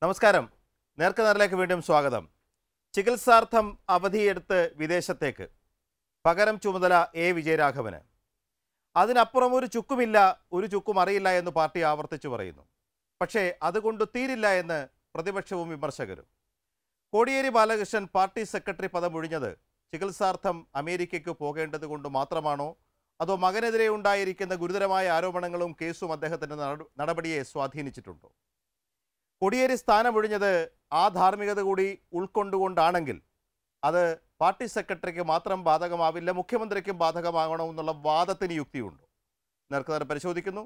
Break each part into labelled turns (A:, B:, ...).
A: നമസ്കാരം നേർക്കുനേറിലേക്ക് വീണ്ടും സ്വാഗതം ചികിത്സാർത്ഥം അവധിയെടുത്ത് വിദേശത്തേക്ക് പകരം ചുമതല എ വിജയരാഘവന് അതിനപ്പുറം ഒരു ചുക്കുമില്ല ഒരു ചുക്കും അറിയില്ല എന്ന് പാർട്ടി ആവർത്തിച്ചു പറയുന്നു പക്ഷേ അതുകൊണ്ട് തീരില്ല എന്ന് പ്രതിപക്ഷവും വിമർശകരും കോടിയേരി ബാലകൃഷ്ണൻ പാർട്ടി സെക്രട്ടറി പദം ഒഴിഞ്ഞത് ചികിത്സാർത്ഥം അമേരിക്കയ്ക്ക് പോകേണ്ടത് കൊണ്ട് മാത്രമാണോ അതോ മകനെതിരെ ഉണ്ടായിരിക്കുന്ന ഗുരുതരമായ ആരോപണങ്ങളും കേസും അദ്ദേഹത്തിൻ്റെ നട- നടപടിയെ സ്വാധീനിച്ചിട്ടുണ്ടോ കൊടിയേരി സ്ഥാനമൊഴിഞ്ഞത് ആ ധാർമ്മികത കൂടി ഉൾക്കൊണ്ടുകൊണ്ടാണെങ്കിൽ അത് പാർട്ടി സെക്രട്ടറിക്ക് മാത്രം ബാധകമാവില്ല മുഖ്യമന്ത്രിക്കും ബാധകമാകണമെന്നുള്ള വാദത്തിന് യുക്തിയുണ്ടോ നേർക്കുനേരെ പരിശോധിക്കുന്നു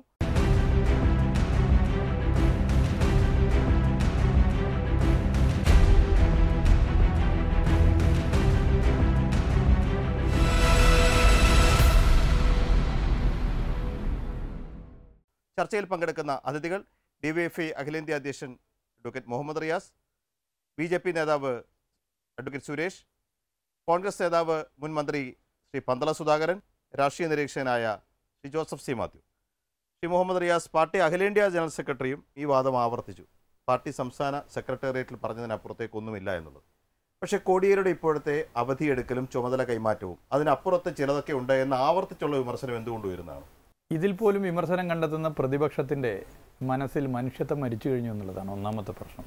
A: ചർച്ചയിൽ പങ്കെടുക്കുന്ന അതിഥികൾ ഡിവൈഎഫ്ഐ അഖിലേന്ത്യാ അധ്യക്ഷൻ advocate Muhammad Riyas B J P നേതാവ് അഡ്വക്കേറ്റ് സുരേഷ് കോൺഗ്രസ് നേതാവ് മുൻ മന്ത്രി ശ്രീ പന്തള സുധാകരൻ രാഷ്ട്രീയ നിരീക്ഷകനായ ശ്രീ ജോസഫ് സി മാത്യു ശ്രീ മുഹമ്മദ് റിയാസ് പാർട്ടി അഖിലേന്ത്യാ ജനറൽ സെക്രട്ടറിയും ഈ വാദം ആവർത്തിച്ചു പാർട്ടി സംസ്ഥാന സെക്രട്ടേറിയറ്റിൽ പറഞ്ഞതിനപ്പുറത്തേക്ക് ഒന്നുമില്ല എന്നുള്ളത് പക്ഷേ കോടിയേരിയുടെ ഇപ്പോഴത്തെ അവധിയെടുക്കലും ചുമതല കൈമാറ്റവും അതിനപ്പുറത്ത് ചിലതൊക്കെ ഉണ്ട് എന്ന് ആവർത്തിച്ചുള്ള വിമർശനം എന്തുകൊണ്ട് വരുന്നതാണ്
B: ഇതിൽ പോലും വിമർശനം കണ്ടെത്തുന്ന പ്രതിപക്ഷത്തിൻ്റെ മനസ്സിൽ മനുഷ്യത്വം മരിച്ചു കഴിഞ്ഞു എന്നുള്ളതാണ് ഒന്നാമത്തെ പ്രശ്നം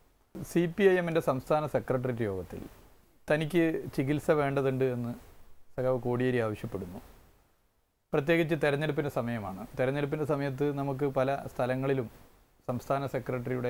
B: സി പി ഐ എമ്മിൻ്റെ സംസ്ഥാന സെക്രട്ടേറിയറ്റ് യോഗത്തിൽ തനിക്ക് ചികിത്സ വേണ്ടതുണ്ട് എന്ന് സഖാവ് കോടിയേരി ആവശ്യപ്പെടുന്നു പ്രത്യേകിച്ച് തെരഞ്ഞെടുപ്പിൻ്റെ സമയമാണ് തെരഞ്ഞെടുപ്പിൻ്റെ സമയത്ത് നമുക്ക് പല സ്ഥലങ്ങളിലും സംസ്ഥാന സെക്രട്ടറിയുടെ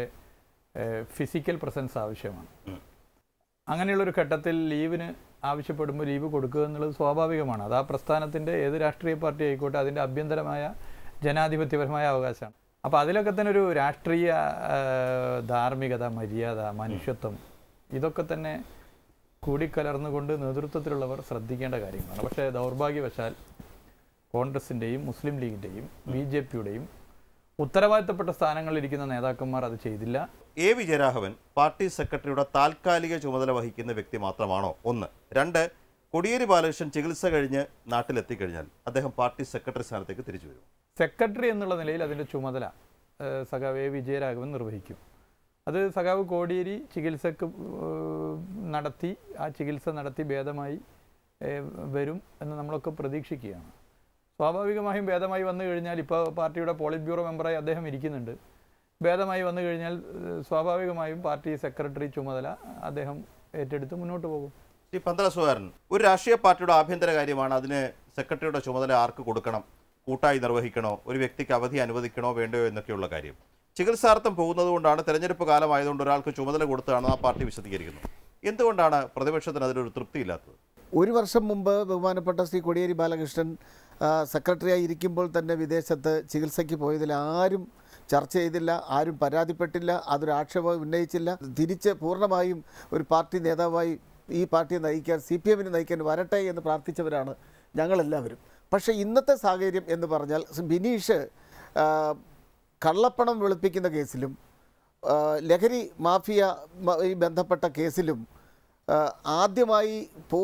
B: ഫിസിക്കൽ പ്രസൻസ് ആവശ്യമാണ്
A: ഉം.
B: അങ്ങനെയുള്ളൊരു ഘട്ടത്തിൽ ലീവിന് ആവശ്യപ്പെടുമ്പോൾ ലീവ് കൊടുക്കുക എന്നുള്ളത് സ്വാഭാവികമാണ് അത് ആ പ്രസ്ഥാനത്തിൻ്റെ ഏത് രാഷ്ട്രീയ പാർട്ടി ആയിക്കോട്ടെ അതിൻ്റെ ആഭ്യന്തരമായ ജനാധിപത്യപരമായ അവകാശമാണ് അപ്പോൾ അതിലൊക്കെ തന്നെ ഒരു രാഷ്ട്രീയ ആ, ധാർമ്മികത മര്യാദ മനുഷ്യത്വം ഇതൊക്കെ തന്നെ കൂടിക്കലർന്നുകൊണ്ട് നേതൃത്വത്തിലുള്ളവർ ശ്രദ്ധിക്കേണ്ട കാര്യങ്ങളാണ് പക്ഷേ ദൗർഭാഗ്യവശാൽ കോൺഗ്രസിൻ്റെയും മുസ്ലിം ലീഗിൻ്റെയും ബി ജെ പിയുടെയും ഉത്തരവാദിത്തപ്പെട്ട സ്ഥാനങ്ങളിലിരിക്കുന്ന നേതാക്കന്മാർ അത് ചെയ്തില്ല
A: എ വിജയരാഘവൻ പാർട്ടി സെക്രട്ടറിയുടെ താൽക്കാലിക ചുമതല വഹിക്കുന്ന വ്യക്തി മാത്രമാണോ ഒന്ന് രണ്ട് കൊടിയേരി ബാലകൃഷ്ണൻ ചികിത്സ കഴിഞ്ഞ് നാട്ടിലെത്തിക്കഴിഞ്ഞാൽ അദ്ദേഹം പാർട്ടി സെക്രട്ടറി സ്ഥാനത്തേക്ക് തിരിച്ചു വരും
B: സെക്രട്ടറി എന്നുള്ള നിലയിൽ അതിൻ്റെ ചുമതല ഏഹ്, സഖാവ് എ വിജയരാഘവൻ നിർവഹിക്കും അത് സഖാവ് കോടിയേരി ചികിത്സക്ക് ഏഹ്, നടത്തി ആ ചികിത്സ നടത്തി ഭേദമായി ഏഹ്, വരും എന്ന് നമ്മളൊക്കെ പ്രതീക്ഷിക്കുകയാണ് സ്വാഭാവികമായും ഭേദമായി വന്നു കഴിഞ്ഞാൽ ഇപ്പോൾ പാർട്ടിയുടെ പോളിറ്റ് ബ്യൂറോ മെമ്പറായി അദ്ദേഹം ഇരിക്കുന്നുണ്ട് ഭേദമായി വന്നു കഴിഞ്ഞാൽ ഏഹ്, സ്വാഭാവികമായും പാർട്ടി സെക്രട്ടറി ചുമതല അദ്ദേഹം ഏറ്റെടുത്ത് മുന്നോട്ട് പോകും
A: ശ്രീ പന്തളസുകാരൻ ഒരു രാഷ്ട്രീയ പാർട്ടിയുടെ ആഭ്യന്തര കാര്യമാണ് അതിന് സെക്രട്ടറിയുടെ ചുമതല ആർക്ക് കൊടുക്കണം കൂട്ടായി നിർവഹിക്കണോ ഒരു വ്യക്തിക്ക് അവധി അനുവദിക്കണോ വേണ്ടയോ എന്നൊക്കെയുള്ള കാര്യം ചികിത്സാർത്ഥം പോകുന്നത് കൊണ്ടാണ് തെരഞ്ഞെടുപ്പ് കാലമായതുകൊണ്ട് ഒരാൾക്ക് ചുമതല കൊടുത്തതാണ് ആ പാർട്ടി വിശദീകരിക്കുന്നത് എന്തുകൊണ്ടാണ് പ്രതിപക്ഷത്തിന് അതിലൊരു തൃപ്തിയില്ലാത്തത്
C: ഒരു വർഷം മുമ്പ് ബഹുമാനപ്പെട്ട ശ്രീ കോടിയേരി ബാലകൃഷ്ണൻ ആ, സെക്രട്ടറിയായി ഇരിക്കുമ്പോൾ തന്നെ വിദേശത്ത് ചികിത്സയ്ക്ക് പോയതിൽ ആരും ചർച്ച ചെയ്തില്ല ആരും പരാതിപ്പെട്ടില്ല അതൊരു ആക്ഷേപം ഉന്നയിച്ചില്ല തിരിച്ച് പൂർണ്ണമായും ഒരു പാർട്ടി നേതാവായി ഈ പാർട്ടിയെ നയിക്കാൻ സി പി എമ്മിനെ നയിക്കാൻ വരട്ടെ എന്ന് പ്രാർത്ഥിച്ചവരാണ് ഞങ്ങളെല്ലാവരും പക്ഷേ ഇന്നത്തെ സാഹചര്യം എന്ന് പറഞ്ഞാൽ ബിനീഷ് ആ, കള്ളപ്പണം വെളുപ്പിക്കുന്ന കേസിലും ആ, ലഹരി മാഫിയ മ- ഈ ബന്ധപ്പെട്ട കേസിലും ആ, ആദ്യമായി പോ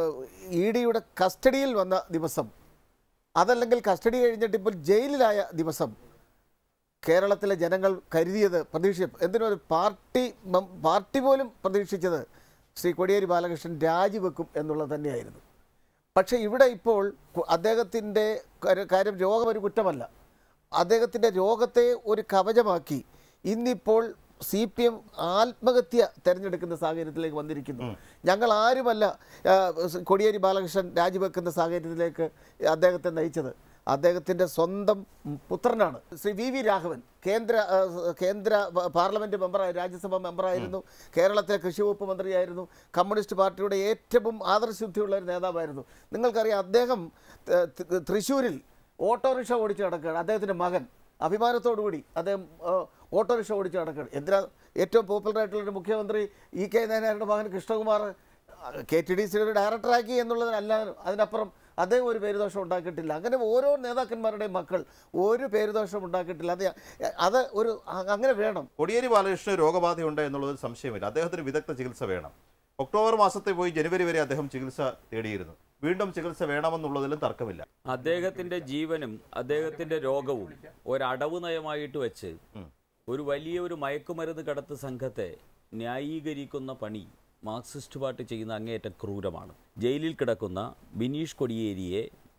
C: ഇ ഡിയുടെ കസ്റ്റഡിയിൽ വന്ന ദിവസം അതല്ലെങ്കിൽ കസ്റ്റഡി കഴിഞ്ഞിട്ട് ഇപ്പോൾ ജയിലിലായ ദിവസം കേരളത്തിലെ ജനങ്ങൾ കരുതിയത് പ്രതീക്ഷ എന്തിനൊരു പാർട്ടി മം- പാർട്ടി പോലും പ്രതീക്ഷിച്ചത് ശ്രീ കോടിയേരി ബാലകൃഷ്ണൻ രാജിവെക്കും എന്നുള്ളത് തന്നെയായിരുന്നു പക്ഷേ ഇവിടെ ഇപ്പോൾ കു- അദ്ദേഹത്തിൻ്റെ കാര്യം- കാര്യം രോഗം ഒരു കുറ്റമല്ല അദ്ദേഹത്തിൻ്റെ രോഗത്തെ ഒരു കവചമാക്കി ഇന്നിപ്പോൾ സി പി എം ആത്മഹത്യ തിരഞ്ഞെടുക്കുന്ന സാഹചര്യത്തിലേക്ക് വന്നിരിക്കുന്നു ഞങ്ങൾ ആരുമല്ല ആ, കോടിയേരി ബാലകൃഷ്ണൻ രാജിവെക്കുന്ന സാഹചര്യത്തിലേക്ക് അദ്ദേഹത്തെ നയിച്ചത് അദ്ദേഹത്തിൻ്റെ സ്വന്തം പുത്രനാണ് ശ്രീ വി വി രാഘവൻ കേന്ദ്ര ആ, കേന്ദ്ര പ- പാർലമെൻറ്റ് മെമ്പറായി രാജ്യസഭാ മെമ്പറായിരുന്നു കേരളത്തിലെ കൃഷി വകുപ്പ് മന്ത്രിയായിരുന്നു കമ്മ്യൂണിസ്റ്റ് പാർട്ടിയുടെ ഏറ്റവും ആദർശശുദ്ധിയുള്ള ഒരു നേതാവായിരുന്നു നിങ്ങൾക്കറിയാം അദ്ദേഹം ത- ത- തൃശ്ശൂരിൽ ഓട്ടോറിക്ഷ ഓടിച്ച് നടക്കുകയാണ് അദ്ദേഹത്തിൻ്റെ മകൻ അഭിമാനത്തോടു കൂടി അദ്ദേഹം ആ, ഓട്ടോറിക്ഷ ഓടിച്ച് നടക്കുകയാണ് എന്തിനാ ഏറ്റവും പോപ്പുലർ ആയിട്ടുള്ളൊരു മുഖ്യമന്ത്രി ഇ കെ നായനാരുടെ മകൻ കൃഷ്ണകുമാർ കെ ടി ഡി സിയുടെ ഡയറക്ടറാക്കി എന്നുള്ളതിനല്ല അതിനപ്പുറം അദ്ദേഹം ഒരു പേരുദോഷം ഉണ്ടാക്കിയിട്ടില്ല അങ്ങനെ ഓരോ നേതാക്കന്മാരുടെയും മക്കൾ ഒരു പേരുദോഷം ഉണ്ടാക്കിയിട്ടില്ല അത് അത് ഒരു അ- അങ്ങനെ വേണം
A: കോടിയേരി ബാലകൃഷ്ണന് രോഗബാധയുണ്ട് എന്നുള്ളതിൽ സംശയമില്ല അദ്ദേഹത്തിന് വിദഗ്ധ ചികിത്സ വേണം ഒക്ടോബർ മാസത്തിൽ പോയി ജനുവരി വരെ അദ്ദേഹം ചികിത്സ തേടിയിരുന്നു വീണ്ടും ചികിത്സ വേണമെന്നുള്ളതിലും തർക്കമില്ല
D: അദ്ദേഹത്തിന്റെ ജീവനും അദ്ദേഹത്തിന്റെ രോഗവും ഒരടവ് നയമായിട്ട് വെച്ച്
A: ഉം.
D: ഒരു വലിയ ഒരു മയക്കുമരുന്ന് കടത്ത് സംഘത്തെ ന്യായീകരിക്കുന്ന പണി മാർക്സിസ്റ്റ് പാർട്ടി ചെയ്യുന്ന അങ്ങേയറ്റം ക്രൂരമാണ് ജയിലിൽ കിടക്കുന്ന ബിനീഷ് കൊടിയേരിയെ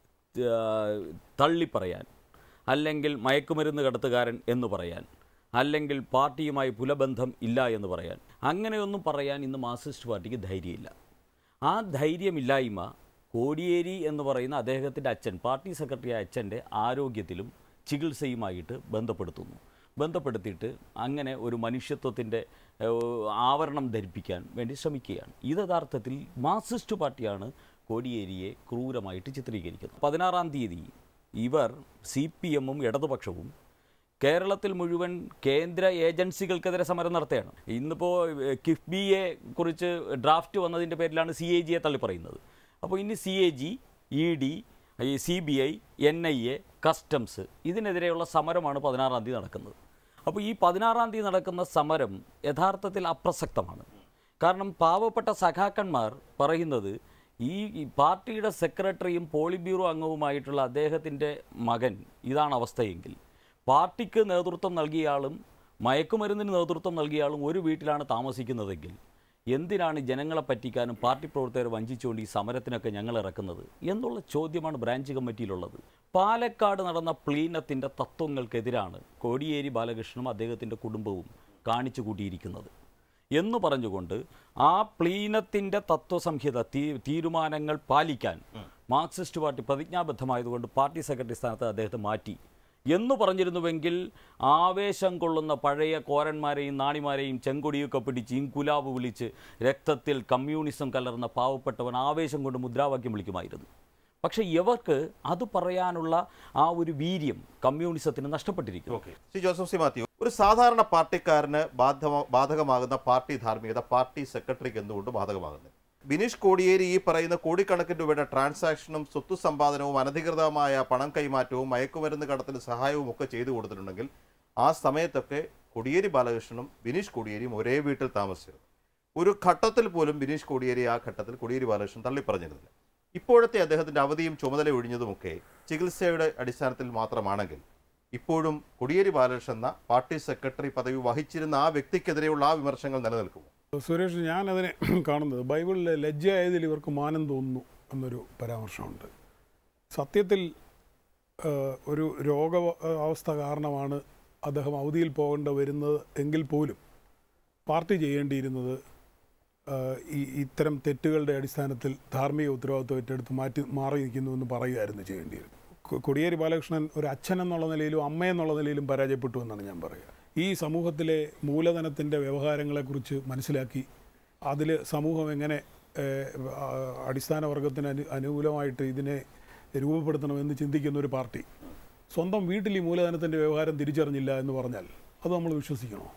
D: ആ, തള്ളിപ്പറയാൻ അല്ലെങ്കിൽ മയക്കുമരുന്ന് കടത്തുകാരൻ എന്ന് പറയാൻ അല്ലെങ്കിൽ പാർട്ടിയുമായി പുലബന്ധം ഇല്ല എന്ന് പറയാൻ അങ്ങനെയൊന്നും പറയാൻ ഇന്ന് മാർക്സിസ്റ്റ് പാർട്ടിക്ക് ധൈര്യമില്ല ആ ധൈര്യമില്ലായ്മ കോടിയേരി എന്ന് പറയുന്ന അദ്ദേഹത്തിൻ്റെ അച്ഛൻ പാർട്ടി സെക്രട്ടറി അച്ഛൻ്റെ ആരോഗ്യത്തിലും ചികിത്സയുമായിട്ട് ബന്ധപ്പെടുത്തുന്നു ബന്ധപ്പെടുത്തിയിട്ട് അങ്ങനെ ഒരു മനുഷ്യത്വത്തിൻ്റെ ഏഹ്, ആവരണം ധരിപ്പിക്കാൻ വേണ്ടി ശ്രമിക്കുകയാണ് ഇത് യഥാർത്ഥത്തിൽ മാർക്സിസ്റ്റ് പാർട്ടിയാണ് കോടിയേരിയെ ക്രൂരമായിട്ട് ചിത്രീകരിക്കുന്നത് പതിനാറാം തീയതി ഇവർ സി പി എമ്മും ഇടതുപക്ഷവും കേരളത്തിൽ മുഴുവൻ കേന്ദ്ര ഏജൻസികൾക്കെതിരെ സമരം നടത്തുകയാണ് ഇന്നിപ്പോൾ കിഫ്ബിയെ കുറിച്ച് ഡ്രാഫ്റ്റ് വന്നതിൻ്റെ പേരിലാണ് സി എ ജിയെ തള്ളിപ്പറയുന്നത് അപ്പോൾ ഇനി C A G E D ഈ C B I N I A customs ഇതിനെതിരെയുള്ള സമരമാണ് പതിനാറാം തീയതി നടക്കുന്നത് അപ്പോൾ ഈ പതിനാറാം തീയതി നടക്കുന്ന സമരം യഥാർത്ഥത്തിൽ അപ്രസക്തമാണ് കാരണം പാവപ്പെട്ട സഖാക്കന്മാർ പറയുന്നത് ഈ ഈ പാർട്ടിയുടെ സെക്രട്ടറിയും പോളിറ്റ് ബ്യൂറോ അംഗവുമായിട്ടുള്ള അദ്ദേഹത്തിൻ്റെ മകൻ ഇതാണ് അവസ്ഥയെങ്കിൽ പാർട്ടിക്ക് നേതൃത്വം നൽകിയയാളും മയക്കുമരുന്നിന് നേതൃത്വം നൽകിയയാളും ഒരു വീട്ടിലാണ് താമസിക്കുന്നതെങ്കിൽ എന്തിനാണ് ജനങ്ങളെ പറ്റിക്കാനും പാർട്ടി പ്രവർത്തകരെ വഞ്ചിച്ചുകൊണ്ട് ഈ സമരത്തിനൊക്കെ ഞങ്ങൾ ഇറക്കുന്നത് എന്നുള്ള ചോദ്യമാണ് ബ്രാഞ്ച് കമ്മിറ്റിയിലുള്ളത് പാലക്കാട് നടന്ന പ്ലീനത്തിൻ്റെ തത്വങ്ങൾക്കെതിരാണ് കോടിയേരി ബാലകൃഷ്ണനും അദ്ദേഹത്തിൻ്റെ കുടുംബവും കാണിച്ചു കൂട്ടിയിരിക്കുന്നത് എന്ന് പറഞ്ഞുകൊണ്ട് ആ പ്ലീനത്തിൻ്റെ തത്വസംഹിത തീ തീരുമാനങ്ങൾ പാലിക്കാൻ മാർക്സിസ്റ്റ് പാർട്ടി പ്രതിജ്ഞാബദ്ധമായതുകൊണ്ട് പാർട്ടി സെക്രട്ടറി സ്ഥാനത്ത് അദ്ദേഹത്തെ മാറ്റി എന്ന് പറഞ്ഞിരുന്നുവെങ്കിൽ ആവേശം കൊള്ളുന്ന പഴയ കോരന്മാരെയും നാണിമാരെയും ചെങ്കൊടിയൊക്കെ പിടിച്ച് ഇൻകുലാബ് വിളിച്ച് രക്തത്തിൽ കമ്മ്യൂണിസം കലർന്ന പാവപ്പെട്ടവൻ ആവേശം കൊണ്ട് മുദ്രാവാക്യം വിളിക്കുമായിരുന്നു പക്ഷേ ഇവർക്ക് അത് പറയാനുള്ള ആ ഒരു വീര്യം കമ്മ്യൂണിസത്തിന് നഷ്ടപ്പെട്ടിരിക്കുന്നു
A: ഓക്കെ ശ്രീ ജോസഫ് സി മാത്യു ഒരു സാധാരണ പാർട്ടിക്കാരന് ബാധമ ബാധകമാകുന്ന പാർട്ടി ധാർമ്മികത പാർട്ടി സെക്രട്ടറിക്ക് എന്തുകൊണ്ട് ബാധകമാകുന്നത് ബിനീഷ് കോടിയേരി ഈ പറയുന്ന കോടിക്കണക്കിന് രൂപയുടെ ട്രാൻസാക്ഷനും സ്വത്ത് സമ്പാദനവും അനധികൃതമായ പണം കൈമാറ്റവും മയക്കുമരുന്ന് കടത്തിന് സഹായവും ഒക്കെ ചെയ്തു കൊടുത്തിട്ടുണ്ടെങ്കിൽ ആ സമയത്തൊക്കെ കോടിയേരി ബാലകൃഷ്ണനും ബിനീഷ് കോടിയേരിയും ഒരേ വീട്ടിൽ താമസിച്ചിരുന്നു ഒരു ഘട്ടത്തിൽ പോലും ബിനീഷ് കോടിയേരി ആ ഘട്ടത്തിൽ കോടിയേരി ബാലകൃഷ്ണൻ തള്ളിപ്പറഞ്ഞിരുന്നില്ല ഇപ്പോഴത്തെ അദ്ദേഹത്തിന്റെ അവധിയും ചുമതല ഒഴിഞ്ഞതുമൊക്കെ ചികിത്സയുടെ അടിസ്ഥാനത്തിൽ മാത്രമാണെങ്കിൽ ഇപ്പോഴും കോടിയേരി ബാലകൃഷ്ണൻ എന്ന പാർട്ടി സെക്രട്ടറി പദവി വഹിച്ചിരുന്ന ആ വ്യക്തിക്കെതിരെയുള്ള ആ വിമർശനങ്ങൾ നിലനിൽക്കുമോ
E: സുരേഷ് ഞാനതിനെ കാണുന്നത് ബൈബിളിലെ ലജ്ജയായതിൽ ഇവർക്ക് മാനം തോന്നുന്നു എന്നൊരു പരാമർശമുണ്ട് സത്യത്തിൽ ആ, ഒരു രോഗ അവസ്ഥ കാരണമാണ് അദ്ദേഹം അവധിയിൽ പോകേണ്ട വരുന്നത് എങ്കിൽ പോലും പാർട്ടി ചെയ്യേണ്ടിയിരുന്നത് ആ, ഈ ഇത്തരം തെറ്റുകളുടെ അടിസ്ഥാനത്തിൽ ധാർമ്മിക ഉത്തരവാദിത്വം ഏറ്റെടുത്ത് മാറ്റി മാറി നിൽക്കുന്നു എന്ന് പറയുകയായിരുന്നു ചെയ്യേണ്ടിയിരുന്നത് കൊ- കൊടിയേരി ബാലകൃഷ്ണൻ ഒരു അച്ഛൻ എന്നുള്ള നിലയിലും അമ്മ എന്നുള്ള നിലയിലും പരാജയപ്പെട്ടു എന്നാണ് ഞാൻ പറയുക ഈ സമൂഹത്തിലെ മൂലധനത്തിൻ്റെ വ്യവഹാരങ്ങളെക്കുറിച്ച് മനസ്സിലാക്കി അതിൽ സമൂഹം എങ്ങനെ ഏഹ്, ആ, അടിസ്ഥാന വർഗത്തിന് അനു അനുകൂലമായിട്ട് ഇതിനെ രൂപപ്പെടുത്തണമെന്ന് ചിന്തിക്കുന്ന ഒരു പാർട്ടി സ്വന്തം വീട്ടിൽ ഈ മൂലധനത്തിൻ്റെ വ്യവഹാരം തിരിച്ചറിഞ്ഞില്ല എന്ന് പറഞ്ഞാൽ അത് നമ്മൾ വിശ്വസിക്കണോ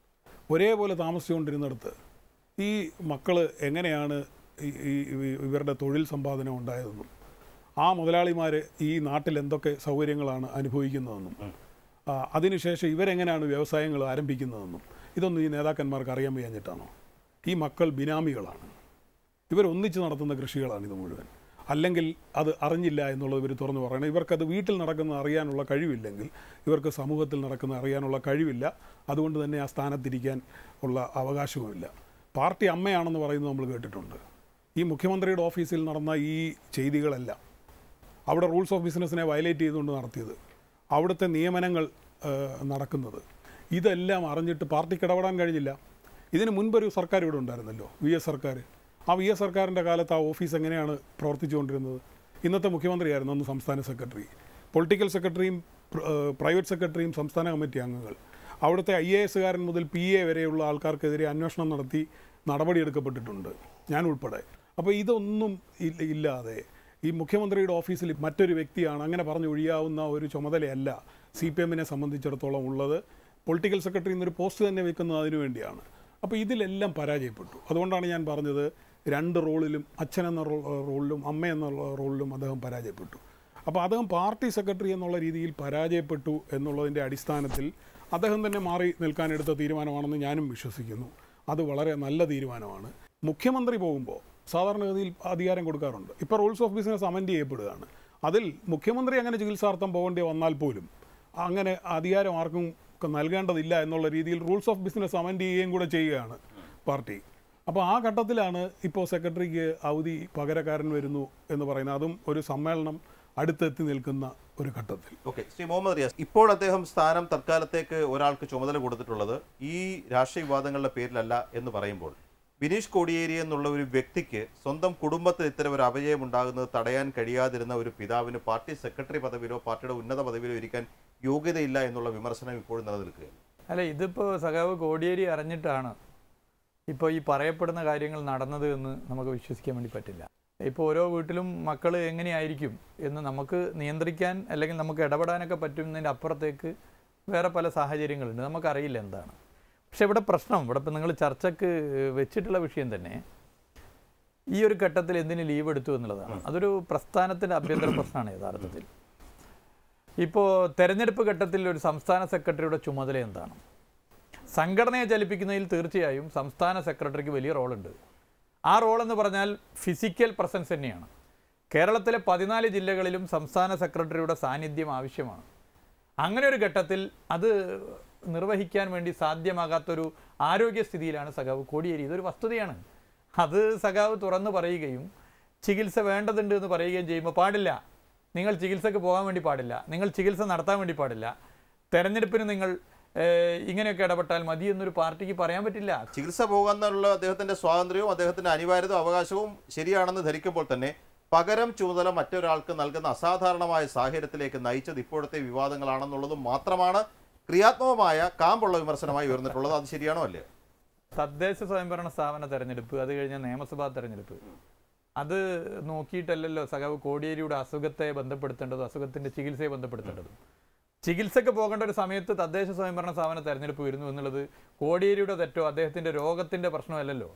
E: ഒരേപോലെ താമസിച്ചുകൊണ്ടിരുന്നിടത്ത് ഈ മക്കൾ എങ്ങനെയാണ് ഈ ഈ- ഈ ഇവരുടെ തൊഴിൽ സമ്പാദനം ഉണ്ടായതെന്നും ആ മുതലാളിമാർ ഈ നാട്ടിൽ എന്തൊക്കെ സൗകര്യങ്ങളാണ് അനുഭവിക്കുന്നതെന്നും ആ, അതിനുശേഷം ഇവരെങ്ങനെയാണ് വ്യവസായങ്ങൾ ആരംഭിക്കുന്നതെന്നും ഇതൊന്നും ഈ നേതാക്കന്മാർക്ക് അറിയാൻ വയ്യാഞ്ഞിട്ടാണോ ഈ മക്കൾ ബിനാമികളാണ് ഇവർ ഒന്നിച്ച് നടത്തുന്ന കൃഷികളാണ് ഇത് മുഴുവൻ അല്ലെങ്കിൽ അത് അറിഞ്ഞില്ല എന്നുള്ളത് ഇവർ തുറന്നു പറയണം ഇവർക്കത് വീട്ടിൽ നടക്കുന്ന അറിയാനുള്ള കഴിവില്ലെങ്കിൽ ഇവർക്ക് സമൂഹത്തിൽ നടക്കുന്ന അറിയാനുള്ള കഴിവില്ല അതുകൊണ്ട് തന്നെ ആ സ്ഥാനത്തിരിക്കാൻ ഉള്ള അവകാശവുമില്ല പാർട്ടി അമ്മയാണെന്ന് പറയുന്നത് നമ്മൾ കേട്ടിട്ടുണ്ട് ഈ മുഖ്യമന്ത്രിയുടെ ഓഫീസിൽ നടന്ന ഈ ചെയ്തികളെല്ലാം അവിടെ റൂൾസ് ഓഫ് ബിസിനസ്സിനെ വയലേറ്റ് ചെയ്തുകൊണ്ട് നടത്തിയത് അവിടുത്തെ നിയമനങ്ങൾ ആ, നടക്കുന്നത് ഇതെല്ലാം അറിഞ്ഞിട്ട് പാർട്ടിക്ക് ഇടപെടാൻ കഴിഞ്ഞില്ല ഇതിന് മുൻപൊരു സർക്കാർ ഇവിടെ ഉണ്ടായിരുന്നല്ലോ വി എസ് സർക്കാർ ആ വി എസ് സർക്കാരിൻ്റെ കാലത്ത് ആ ഓഫീസ് എങ്ങനെയാണ് പ്രവർത്തിച്ചുകൊണ്ടിരുന്നത് ഇന്നത്തെ മുഖ്യമന്ത്രിയായിരുന്നു അന്ന് സംസ്ഥാന സെക്രട്ടറി പൊളിറ്റിക്കൽ സെക്രട്ടറിയും പ്ര- ആ, പ്രൈവറ്റ് സെക്രട്ടറിയും സംസ്ഥാന കമ്മിറ്റി അംഗങ്ങൾ അവിടുത്തെ ഐ എ എസുകാരൻ മുതൽ പി എ വരെയുള്ള ആൾക്കാർക്കെതിരെ അന്വേഷണം നടത്തി നടപടിയെടുക്കപ്പെട്ടിട്ടുണ്ട് ഞാൻ ഉൾപ്പെടെ അപ്പോൾ ഇതൊന്നും ഇല്ല- ഇല്ലാതെ ഈ മുഖ്യമന്ത്രിയുടെ ഓഫീസിൽ മറ്റൊരു വ്യക്തിയാണ് അങ്ങനെ പറഞ്ഞു ഒഴിയാവുന്ന ഒരു ചുമതലയല്ല സി പി എമ്മിനെ സംബന്ധിച്ചിടത്തോളം ഉള്ളത് പൊളിറ്റിക്കൽ സെക്രട്ടറി എന്നൊരു പോസ്റ്റ് തന്നെ വെക്കുന്നത് അതിനു വേണ്ടിയാണ് അപ്പോൾ ഇതിലെല്ലാം പരാജയപ്പെട്ടു അതുകൊണ്ടാണ് ഞാൻ പറഞ്ഞത് രണ്ട് റോളിലും അച്ഛൻ എന്ന റോ- റോളിലും അമ്മ എന്നുള്ള റോളിലും അദ്ദേഹം പരാജയപ്പെട്ടു അപ്പോൾ അദ്ദേഹം പാർട്ടി സെക്രട്ടറി എന്നുള്ള രീതിയിൽ പരാജയപ്പെട്ടു എന്നുള്ളതിൻ്റെ അടിസ്ഥാനത്തിൽ അദ്ദേഹം തന്നെ മാറി നിൽക്കാനെടുത്ത തീരുമാനമാണെന്ന് ഞാനും വിശ്വസിക്കുന്നു അത് വളരെ നല്ല തീരുമാനമാണ് മുഖ്യമന്ത്രി പോകുമ്പോൾ സാധാരണഗതിയിൽ അധികാരം കൊടുക്കാറുണ്ട് ഇപ്പോൾ റൂൾസ് ഓഫ് ബിസിനസ് അമെൻഡ് ചെയ്യപ്പെടുകയാണ് അതിൽ മുഖ്യമന്ത്രി അങ്ങനെ ചികിത്സാർത്ഥം പോകേണ്ടി വന്നാൽ പോലും അങ്ങനെ അധികാരം ആർക്കും ഒക്കെ നൽകേണ്ടതില്ല എന്നുള്ള രീതിയിൽ റൂൾസ് ഓഫ് ബിസിനസ് അമെൻഡ് ചെയ്യുകയും കൂടെ ചെയ്യുകയാണ് പാർട്ടി അപ്പോൾ ആ ഘട്ടത്തിലാണ് ഇപ്പോൾ സെക്രട്ടറിക്ക് അവധി പകരക്കാരൻ വരുന്നു എന്ന് പറയുന്നത് അതും ഒരു സമ്മേളനം അടുത്തെത്തി നിൽക്കുന്ന ഒരു ഘട്ടത്തിൽ
A: ഓക്കെ ശ്രീ മുഹമ്മദ് റിയാസ് ഇപ്പോൾ അദ്ദേഹം സ്ഥാനം തൽക്കാലത്തേക്ക് ഒരാൾക്ക് ചുമതല കൊടുത്തിട്ടുള്ളത് ഈ രാഷ്ട്രീയ വിവാദങ്ങളുടെ പേരിലല്ല എന്ന് പറയുമ്പോൾ ബിനീഷ് കോടിയേരി എന്നുള്ള ഒരു വ്യക്തിക്ക് സ്വന്തം കുടുംബത്തിൽ ഇത്തരം ഒരു അപജയം ഉണ്ടാകുന്നത് തടയാൻ കഴിയാതിരുന്ന ഒരു പിതാവിന് പാർട്ടി സെക്രട്ടറി പദവിയിലോ പാർട്ടിയുടെ ഉന്നത പദവിയിലോ ഇരിക്കാൻ യോഗ്യതയില്ല എന്നുള്ള വിമർശനം ഇപ്പോഴും നിലനിൽക്കുകയാണ്
B: അല്ല ഇതിപ്പോൾ സഖാവ് കോടിയേരി അറിഞ്ഞിട്ടാണ് ഇപ്പോൾ ഈ പറയപ്പെടുന്ന കാര്യങ്ങൾ നടന്നത് എന്ന് നമുക്ക് വിശ്വസിക്കാൻ വേണ്ടി പറ്റില്ല ഇപ്പോൾ ഓരോ വീട്ടിലും മക്കൾ എങ്ങനെയായിരിക്കും എന്ന് നമുക്ക് നിയന്ത്രിക്കാൻ അല്ലെങ്കിൽ നമുക്ക് ഇടപെടാനൊക്കെ പറ്റുന്നതിൻ്റെ അപ്പുറത്തേക്ക് വേറെ പല സാഹചര്യങ്ങളുണ്ട് നമുക്കറിയില്ല എന്താണ് പക്ഷെ ഇവിടെ പ്രശ്നം ഇവിടെ ഇപ്പം നിങ്ങൾ ചർച്ചയ്ക്ക് വെച്ചിട്ടുള്ള വിഷയം തന്നെ ഈ ഒരു ഘട്ടത്തിൽ എന്തിന് ലീവ് എടുത്തു എന്നുള്ളതാണ് അതൊരു പ്രസ്ഥാനത്തിൻ്റെ ആഭ്യന്തര പ്രശ്നമാണ് യഥാർത്ഥത്തിൽ ഇപ്പോൾ തെരഞ്ഞെടുപ്പ് ഘട്ടത്തിൽ ഒരു സംസ്ഥാന സെക്രട്ടറിയുടെ ചുമതല എന്താണ് സംഘടനയെ ചലിപ്പിക്കുന്നതിൽ തീർച്ചയായും സംസ്ഥാന സെക്രട്ടറിക്ക് വലിയ റോളുണ്ട് ആ റോൾ എന്ന് പറഞ്ഞാൽ ഫിസിക്കൽ പ്രസൻസ് തന്നെയാണ് കേരളത്തിലെ പതിനാല് ജില്ലകളിലും സംസ്ഥാന സെക്രട്ടറിയുടെ സാന്നിധ്യം ആവശ്യമാണ് അങ്ങനെ ഒരു ഘട്ടത്തിൽ അത് നിർവഹിക്കാൻ വേണ്ടി സാധ്യമാകാത്തൊരു ആരോഗ്യസ്ഥിതിയിലാണ് സഖാവ് കോടിയേരി ഇതൊരു വസ്തുതയാണ് അത് സഖാവ് തുറന്നു പറയുകയും ചികിത്സ വേണ്ടതുണ്ട് എന്ന് പറയുകയും ചെയ്യുമ്പോൾ പാടില്ല നിങ്ങൾ ചികിത്സക്ക് പോകാൻ വേണ്ടി പാടില്ല നിങ്ങൾ ചികിത്സ നടത്താൻ വേണ്ടി പാടില്ല തെരഞ്ഞെടുപ്പിന് നിങ്ങൾ ഏഹ്, ഇങ്ങനെയൊക്കെ ഇടപെട്ടാൽ മതി എന്നൊരു പാർട്ടിക്ക് പറയാൻ പറ്റില്ല
A: ചികിത്സ പോകാന്നുള്ള അദ്ദേഹത്തിന്റെ സ്വാതന്ത്ര്യവും അദ്ദേഹത്തിന്റെ അനിവാര്യതയും അവകാശവും ശരിയാണെന്ന് ധരിക്കുമ്പോൾ തന്നെ പകരം ചുമതല മറ്റൊരാൾക്ക് നൽകുന്ന അസാധാരണമായ സാഹചര്യത്തിലേക്ക് നയിച്ചത് ഇപ്പോഴത്തെ വിവാദങ്ങളാണെന്നുള്ളത് മാത്രമാണ് ക്രിയാത്മകമായ കാമ്പുള്ള വിമർശനമായി ഉയർന്നിട്ടുള്ളത് അത് ശരിയാണോ അല്ലേ
B: തദ്ദേശ സ്വയംഭരണ സ്ഥാപന തെരഞ്ഞെടുപ്പ് അത് കഴിഞ്ഞ നിയമസഭാ തെരഞ്ഞെടുപ്പ് അത് നോക്കിയിട്ടല്ലല്ലോ സഖാവ് കോടിയേരിയുടെ അസുഖത്തെ ബന്ധപ്പെടുത്തേണ്ടതും അസുഖത്തിന്റെ ചികിത്സയെ ബന്ധപ്പെടുത്തേണ്ടതും ചികിത്സക്ക് പോകേണ്ട ഒരു സമയത്ത് തദ്ദേശ സ്വയംഭരണ സ്ഥാപന തെരഞ്ഞെടുപ്പ് വരുന്നു എന്നുള്ളത് കോടിയേരിയുടെ തെറ്റോ അദ്ദേഹത്തിന്റെ രോഗത്തിന്റെ പ്രശ്നമല്ലല്ലോ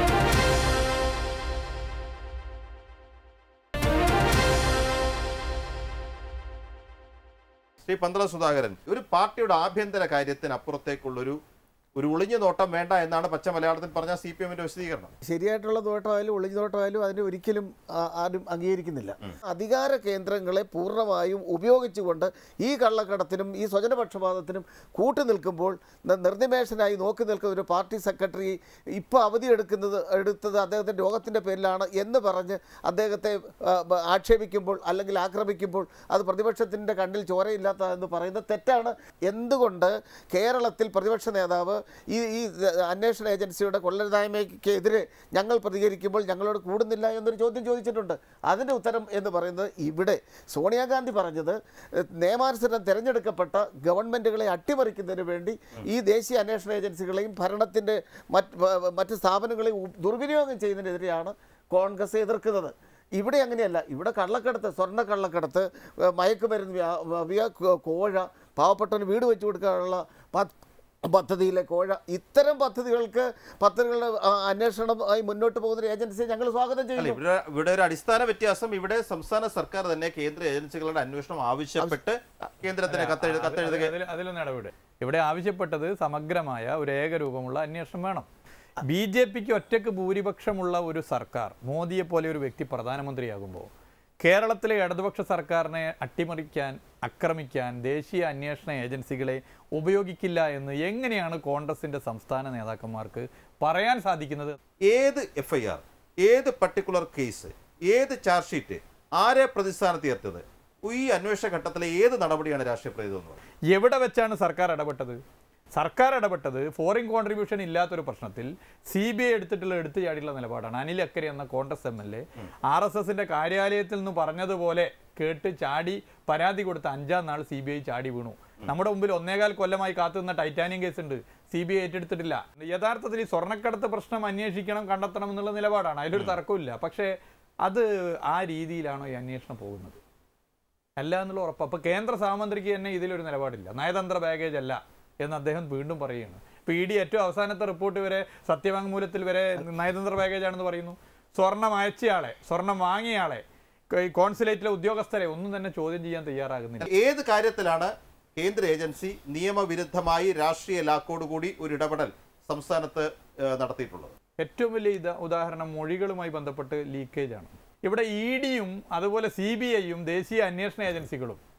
A: ശ്രീ പന്തള സുധാകരൻ ഒരു പാർട്ടിയുടെ ആഭ്യന്തര കാര്യത്തിനപ്പുറത്തേക്കുള്ളൊരു ഒരു ഒളിഞ്ഞു നോട്ടം വേണ്ട എന്നാണ് പച്ച മലയാളത്തിൽ പറഞ്ഞ സി പി എമ്മിന്റെ വിശദീകരണം
C: ശരിയായിട്ടുള്ള നോട്ടമായാലും ഒളിഞ്ഞു നോട്ടമായാലും അതിനെ ഒരിക്കലും ആ- ആരും അംഗീകരിക്കുന്നില്ല അധികാര കേന്ദ്രങ്ങളെ പൂർണ്ണമായും ഉപയോഗിച്ചുകൊണ്ട് ഈ കള്ളക്കടത്തിനും ഈ സ്വജനപക്ഷപാതത്തിനും കൂട്ടു നിൽക്കുമ്പോൾ ന- നിർനിമേഷനായി നോക്കി നിൽക്കുന്ന ഒരു പാർട്ടി സെക്രട്ടറി ഇപ്പോൾ അവധി എടുക്കുന്നത് എടുത്തത് അദ്ദേഹത്തിൻ്റെ രോഗത്തിൻ്റെ പേരിലാണ് എന്ന് പറഞ്ഞ് അദ്ദേഹത്തെ ആ, ബ- ആക്ഷേപിക്കുമ്പോൾ അല്ലെങ്കിൽ ആക്രമിക്കുമ്പോൾ അത് പ്രതിപക്ഷത്തിൻ്റെ കണ്ണിൽ ചോരയില്ലാത്ത എന്ന് പറയുന്നത് തെറ്റാണ് എന്തുകൊണ്ട് കേരളത്തിൽ പ്രതിപക്ഷ നേതാവ് ഈ ഈ അന്വേഷണ ഏജൻസിയുടെ കൊള്ളരുതായ്മയ്ക്കെതിരെ ഞങ്ങൾ പ്രതികരിക്കുമ്പോൾ ഞങ്ങളോട് കൂടുന്നില്ല എന്നൊരു ചോദ്യം ചോദിച്ചിട്ടുണ്ട് അതിൻ്റെ ഉത്തരം എന്ന് പറയുന്നത് ഇവിടെ സോണിയാഗാന്ധി പറഞ്ഞത് എഹ്, നിയമാനുസരണം തിരഞ്ഞെടുക്കപ്പെട്ട ഗവൺമെൻറ്റുകളെ അട്ടിമറിക്കുന്നതിന് വേണ്ടി ഈ ദേശീയ അന്വേഷണ ഏജൻസികളെയും ഭരണത്തിൻ്റെ മറ്റ് വ- മറ്റ് സ്ഥാപനങ്ങളെയും ഉ- ദുർവിനിയോഗം ചെയ്യുന്നതിനെതിരെയാണ് കോൺഗ്രസ് എതിർക്കുന്നത് ഇവിടെ അങ്ങനെയല്ല ഇവിടെ കള്ളക്കടത്ത് സ്വർണ്ണ കള്ളക്കടത്ത് ഏഹ് മയക്കുമരുന്ന് വ്യാ- വ്യ കോ- കോഴ പാവപ്പെട്ടവന് വീട് വെച്ചു കൊടുക്കാനുള്ള പ- പദ്ധതിയിലെ കോഴ ഇത്തരം പദ്ധതികൾക്ക് പദ്ധതികളുടെ ആ, അന്വേഷണമായി മുന്നോട്ട് പോകുന്ന ഒരു ഏജൻസിയെ ഞങ്ങൾ സ്വാഗതം
A: അല്ല
C: ചെയ്യുന്നു
A: ഇവിടെ ഇവിടെ ഒരു അടിസ്ഥാന വ്യത്യാസം ഇവിടെ സംസ്ഥാന സർക്കാർ തന്നെ കേന്ദ്ര ഏജൻസികളുടെ അന്വേഷണം ആവശ്യപ്പെട്ട് കേന്ദ്രത്തിന് കത്തെഴു കത്തെഴുതുക
B: അതിൽ അതിലൊന്ന് ഇടപെട് ഇവിടെ ആവശ്യപ്പെട്ടത് സമഗ്രമായ ഒരു ഏകരൂപമുള്ള അന്വേഷണം വേണം ബി ജെ പിക്ക് ഒറ്റയ്ക്ക് ഭൂരിപക്ഷമുള്ള ഒരു സർക്കാർ മോദിയെ പോലെ ഒരു വ്യക്തി പ്രധാനമന്ത്രിയാകുമ്പോൾ കേരളത്തിലെ ഇടതുപക്ഷ സർക്കാരിനെ അട്ടിമറിക്കാൻ ആക്രമിക്കാൻ ദേശീയ അന്വേഷണ ഏജൻസികളെ ഉപയോഗിക്കില്ല എന്ന് എങ്ങനെയാണ് കോൺഗ്രസിന്റെ സംസ്ഥാന നേതാക്കന്മാർക്ക് പറയാൻ സാധിക്കുന്നത്
A: ഏത് എഫ് ഐ ആർ ഏത് പർട്ടിക്കുലർ കേസ് ഏത് ചാർജ് ഷീറ്റ് ആരെ പ്രതിസ്ഥാനത്ത് ഉയർത്തിയത് ഈ അന്വേഷണ ഘട്ടത്തിലെ ഏത് നടപടിയാണ് രാഷ്ട്രീയ പ്രേരിതം എന്ന് പറയുന്നത്
B: എവിടെ വെച്ചാണ് സർക്കാർ ഇടപെട്ടത് സർക്കാർ ഇടപെട്ടത് ഫോറിൻ കോൺട്രിബ്യൂഷൻ ഇല്ലാത്തൊരു പ്രശ്നത്തിൽ സി ബി ഐ എടുത്തിട്ടുള്ള എടുത്തു ചാടിയുള്ള നിലപാടാണ് അനിൽ അക്കരെ എന്ന Congress M L A R S എസിന്റെ കാര്യാലയത്തിൽ നിന്ന് പറഞ്ഞതുപോലെ കേട്ട് ചാടി പരാതി കൊടുത്ത അഞ്ചാം നാൾ സി ബി ഐ ചാടി വീണു നമ്മുടെ മുമ്പിൽ ഒന്നേകാൽ കൊല്ലമായി കാത്തുനിന്ന ടൈറ്റാനിയം കേസ് ഉണ്ട് സി ബി ഐ ഏറ്റെടുത്തിട്ടില്ല യഥാർത്ഥത്തിൽ ഈ സ്വർണ്ണക്കടത്ത് പ്രശ്നം അന്വേഷിക്കണം കണ്ടെത്തണം എന്നുള്ള നിലപാടാണ് അതിലൊരു തർക്കമില്ല പക്ഷേ അത് ആ രീതിയിലാണോ ഈ അന്വേഷണം പോകുന്നത് അല്ല എന്നുള്ള ഉറപ്പ് അപ്പോൾ കേന്ദ്ര സഹമന്ത്രിക്ക് തന്നെ ഇതിലൊരു നിലപാടില്ല നയതന്ത്ര ബാഗേജ് അല്ല എന്ന് അദ്ദേഹം വീണ്ടും പറയുകയാണ് ഇപ്പോൾ ഇ ഡി ഏറ്റവും അവസാനത്തെ റിപ്പോർട്ട് വരെ സത്യവാങ്മൂലത്തിൽ വരെ നയതന്ത്ര ബാഗേജ് ആണെന്ന് പറയുന്നു സ്വർണം അയച്ചയാളെ സ്വർണം വാങ്ങിയയാളെ ഈ കോൺസുലേറ്റിലെ ഉദ്യോഗസ്ഥരെ ഒന്നും തന്നെ ചോദ്യം ചെയ്യാൻ തയ്യാറാകുന്നില്ല
A: ഏത് കാര്യത്തിലാണ് കേന്ദ്ര ഏജൻസി നിയമവിരുദ്ധമായി രാഷ്ട്രീയ ലാക്കോടുകൂടി ഒരു ഇടപെടൽ സംസ്ഥാനത്ത് ഏഹ്, നടത്തിയിട്ടുള്ളത്
B: ഏറ്റവും വലിയ ഇത ഉദാഹരണം മൊഴികളുമായി ബന്ധപ്പെട്ട് ലീക്കേജ് ആണ് ഇവിടെ ഇ ഡിയും അതുപോലെ സി ബി ഐയും ദേശീയ അന്വേഷണ ഏജൻസികളും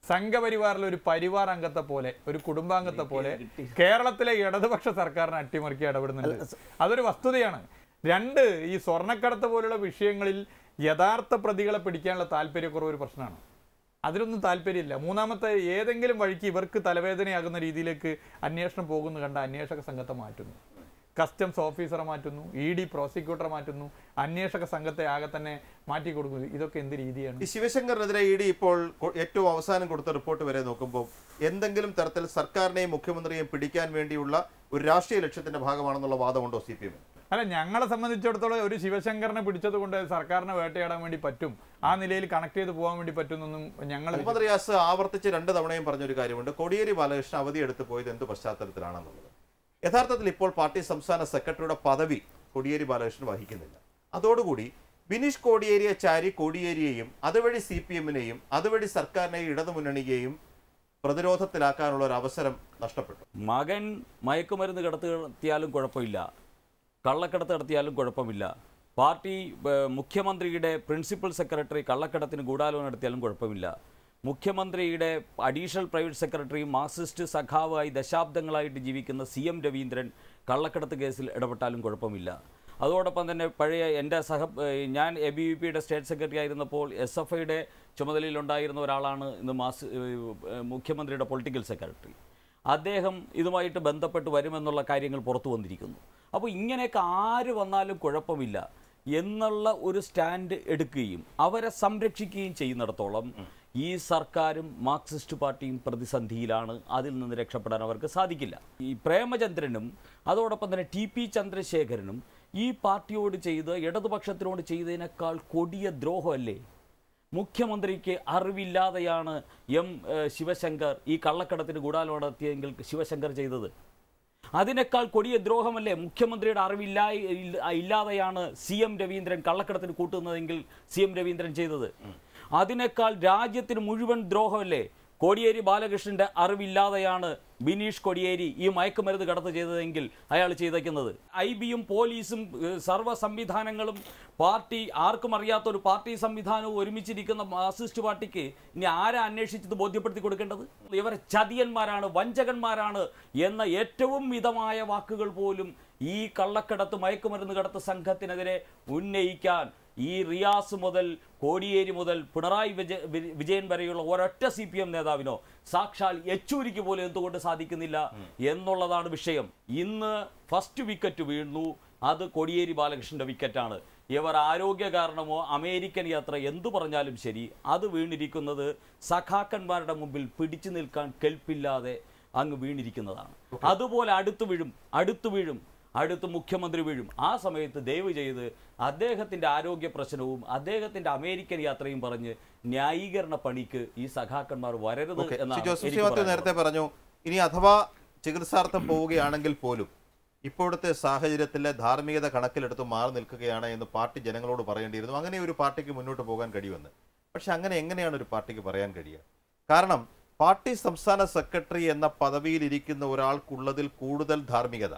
B: സംഘപരിവാറിലെ ഒരു പരിവാർ അംഗത്തെ പോലെ ഒരു കുടുംബാംഗത്തെ പോലെ കേരളത്തിലെ ഇടതുപക്ഷ സർക്കാരിനെ അട്ടിമറിക്ക് ഇടപെടുന്നുണ്ട് അതൊരു വസ്തുതയാണ് രണ്ട് ഈ സ്വർണ്ണക്കടത്ത് പോലുള്ള വിഷയങ്ങളിൽ യഥാർത്ഥ പ്രതികളെ പിടിക്കാനുള്ള താല്പര്യക്കുറവ് ഒരു പ്രശ്നമാണ് അതിലൊന്നും താല്പര്യമില്ല മൂന്നാമത്തെ ഏതെങ്കിലും വഴിക്ക് ഇവർക്ക് തലവേദനയാകുന്ന രീതിയിലേക്ക് അന്വേഷണം പോകുന്നു കണ്ട അന്വേഷക സംഘത്തെ മാറ്റുന്നു കസ്റ്റംസ് ഓഫീസറെ മാറ്റുന്നു ഇ ഡി പ്രോസിക്യൂട്ടറെ മാറ്റുന്നു അന്വേഷക സംഘത്തെ ആകെ തന്നെ മാറ്റി കൊടുക്കുന്നു ഇതൊക്കെ എന്ത് രീതിയാണ്
A: ഈ ശിവശങ്കറിനെതിരെ ഇ ഡി ഇപ്പോൾ കൊ- ഏറ്റവും അവസാനം കൊടുത്ത റിപ്പോർട്ട് വരെ നോക്കുമ്പോൾ എന്തെങ്കിലും തരത്തിൽ സർക്കാരിനെയും മുഖ്യമന്ത്രിയെയും പിടിക്കാൻ വേണ്ടിയുള്ള ഒരു രാഷ്ട്രീയ ലക്ഷ്യത്തിന്റെ ഭാഗമാണെന്നുള്ള വാദമുണ്ടോ സി പി എം
B: അല്ല ഞങ്ങളെ സംബന്ധിച്ചിടത്തോളം ഒരു ശിവശങ്കറിനെ പിടിച്ചത് കൊണ്ട് സർക്കാരിനെ വേട്ടയാടാൻ വേണ്ടി പറ്റും ആ നിലയിൽ കണക്ട് ചെയ്ത് പോകാൻ വേണ്ടി പറ്റുന്നൊന്നും ഞങ്ങൾ
A: മുഹമ്മദ് റിയാസ് ആവർത്തിച്ച് രണ്ട് തവണയും പറഞ്ഞൊരു കാര്യമുണ്ട് കോടിയേരി ബാലകൃഷ്ണൻ അവധിയെടുത്ത് പോയത് എന്ത് പശ്ചാത്തലത്തിലാണെന്നുള്ളത് യഥാർത്ഥത്തിൽ ഇപ്പോൾ പാർട്ടി സംസ്ഥാന സെക്രട്ടറിയുടെ പദവി കോടിയേരി ബാലകൃഷ്ണൻ വഹിക്കുന്നില്ല അതോടുകൂടി ബിനീഷ് കോടിയേരിയെ ചാരി കോടിയേരിയെയും അതുവഴി സി പി എമ്മിനെയും അതുവഴി സർക്കാരിനെയും ഇടതുമുന്നണിയെയും പ്രതിരോധത്തിലാക്കാനുള്ള ഒരു അവസരം നഷ്ടപ്പെട്ടു
D: മകൻ മയക്കുമരുന്ന് കടത്ത് നടത്തിയാലും കുഴപ്പമില്ല കള്ളക്കടത്ത് നടത്തിയാലും കുഴപ്പമില്ല പാർട്ടി ഏഹ്, മുഖ്യമന്ത്രിയുടെ പ്രിൻസിപ്പൽ സെക്രട്ടറി കള്ളക്കടത്തിന് ഗൂഢാലോചന നടത്തിയാലും കുഴപ്പമില്ല മുഖ്യമന്ത്രിയുടെ അഡീഷണൽ പ്രൈവറ്റ് സെക്രട്ടറി മാർക്സിസ്റ്റ് സഖാവായി ദശാബ്ദങ്ങളായിട്ട് ജീവിക്കുന്ന സി എം രവീന്ദ്രൻ കള്ളക്കടത്ത് കേസിൽ ഇടപെട്ടാലും കുഴപ്പമില്ല അതോടൊപ്പം തന്നെ പഴയ എൻ്റെ സഹ ഏഹ്, ഞാൻ എ ബി വി പിയുടെ സ്റ്റേറ്റ് സെക്രട്ടറി ആയിരുന്നപ്പോൾ എസ് എഫ് ഐയുടെ ചുമതലയിലുണ്ടായിരുന്ന ഒരാളാണ് ഇന്ന് മാസ് ഏഹ്, മുഖ്യമന്ത്രിയുടെ പൊളിറ്റിക്കൽ സെക്രട്ടറി അദ്ദേഹം ഇതുമായിട്ട് ബന്ധപ്പെട്ട് വരുമെന്നുള്ള കാര്യങ്ങൾ പുറത്തു വന്നിരിക്കുന്നു അപ്പോൾ ഇങ്ങനെയൊക്കെ ആര് വന്നാലും കുഴപ്പമില്ല എന്നുള്ള ഒരു സ്റ്റാൻഡ് എടുക്കുകയും അവരെ സംരക്ഷിക്കുകയും ചെയ്യുന്നിടത്തോളം ഈ സർക്കാരും മാർക്സിസ്റ്റ് പാർട്ടിയും പ്രതിസന്ധിയിലാണ് അതിൽ നിന്ന് രക്ഷപ്പെടാൻ അവർക്ക് സാധിക്കില്ല ഈ പ്രേമചന്ദ്രനും അതോടൊപ്പം തന്നെ ടി പി ചന്ദ്രശേഖരനും ഈ പാർട്ടിയോട് ചെയ്ത് ഇടതുപക്ഷത്തിനോട് ചെയ്തതിനേക്കാൾ കൊടിയ ദ്രോഹമല്ലേ മുഖ്യമന്ത്രിക്ക് അറിവില്ലാതെയാണ് എം ഏഹ്, ശിവശങ്കർ ഈ കള്ളക്കടത്തിന് ഗൂഢാലോചന നടത്തിയെങ്കിൽ ശിവശങ്കർ ചെയ്തത് അതിനേക്കാൾ കൊടിയ ദ്രോഹമല്ലേ മുഖ്യമന്ത്രിയുടെ അറിവില്ലാ ഇല്ല- ഇല്ലാതെയാണ് സി എം രവീന്ദ്രൻ കള്ളക്കടത്തിന് കൂട്ടുന്നതെങ്കിൽ സി എം രവീന്ദ്രൻ ചെയ്തത് അതിനേക്കാൾ രാജ്യത്തിന് മുഴുവൻ ദ്രോഹമല്ലേ കോടിയേരി ബാലകൃഷ്ണന്റെ അറിവില്ലാതെയാണ് ബിനീഷ് കൊടിയേരി ഈ മയക്കുമരുന്ന് കടത്ത് ചെയ്തതെങ്കിൽ അയാൾ ചെയ്തേക്കുന്നത് ഐ ബിയും പോലീസും ഏഹ്, സർവ്വ സംവിധാനങ്ങളും പാർട്ടി ആർക്കും അറിയാത്ത ഒരു പാർട്ടി സംവിധാനവും ഒരുമിച്ചിരിക്കുന്ന മാർക്സിസ്റ്റ് പാർട്ടിക്ക് ഇനി ആരാ അന്വേഷിച്ചത് ബോധ്യപ്പെടുത്തി കൊടുക്കേണ്ടത് ഇവർ ചതിയന്മാരാണ് വഞ്ചകന്മാരാണ് എന്ന ഏറ്റവും മിതമായ വാക്കുകൾ പോലും ഈ കള്ളക്കടത്ത് മയക്കുമരുന്ന് കടത്ത് സംഘത്തിനെതിരെ ഉന്നയിക്കാൻ ഈ റിയാസ് മുതൽ കോടിയേരി മുതൽ പിണറായി വിജയ വി- വിജയൻ വരെയുള്ള ഒരൊറ്റ സി പി എം നേതാവിനോ സാക്ഷാൽ യെച്ചൂരിക്ക് പോലും എന്തുകൊണ്ട് സാധിക്കുന്നില്ല എന്നുള്ളതാണ് വിഷയം ഇന്ന് ഫസ്റ്റ് വിക്കറ്റ് വീഴുന്നു അത് കോടിയേരി ബാലകൃഷ്ണന്റെ വിക്കറ്റാണ് ഇവർ ആരോഗ്യ കാരണമോ അമേരിക്കൻ യാത്ര എന്തു പറഞ്ഞാലും ശരി അത് വീണിരിക്കുന്നത് സഖാക്കന്മാരുടെ മുമ്പിൽ പിടിച്ചു നിൽക്കാൻ കെൽപ്പില്ലാതെ അങ്ങ് വീണിരിക്കുന്നതാണ് അതുപോലെ അടുത്തു വീഴും അടുത്തു വീഴും അടുത്ത് മുഖ്യമന്ത്രി വീഴും ആ സമയത്ത് ദയവ് ചെയ്ത് അദ്ദേഹത്തിന്റെ ആരോഗ്യ പ്രശ്നവും അദ്ദേഹത്തിന്റെ അമേരിക്കൻ യാത്രയും പറഞ്ഞ് ന്യായീകരണ പണിക്ക് ഈ സഖാക്കന്മാർ വരരുത്
A: ഓക്കെ
D: എന്നാണ്
A: ജോസഫ്
D: എനിക്ക്
A: സി മാത്യു
D: പറയാനുള്ളത്.
A: നേരത്തെ പറഞ്ഞു ഇനി അഥവാ ചികിത്സാർത്ഥം പോവുകയാണെങ്കിൽ പോലും ഇപ്പോഴത്തെ സാഹചര്യത്തിലെ ധാർമ്മികത കണക്കിലെടുത്ത് മാറി നിൽക്കുകയാണ് എന്ന് പാർട്ടി ജനങ്ങളോട് പറയേണ്ടിയിരുന്നു അങ്ങനെ ഒരു പാർട്ടിക്ക് മുന്നോട്ട് പോകാൻ കഴിയുമെന്ന് പക്ഷെ അങ്ങനെ എങ്ങനെയാണ് ഒരു പാർട്ടിക്ക് പറയാൻ കഴിയുക കാരണം പാർട്ടി സംസ്ഥാന സെക്രട്ടറി എന്ന പദവിയിലിരിക്കുന്ന ഒരാൾക്കുള്ളതിൽ കൂടുതൽ ധാർമ്മികത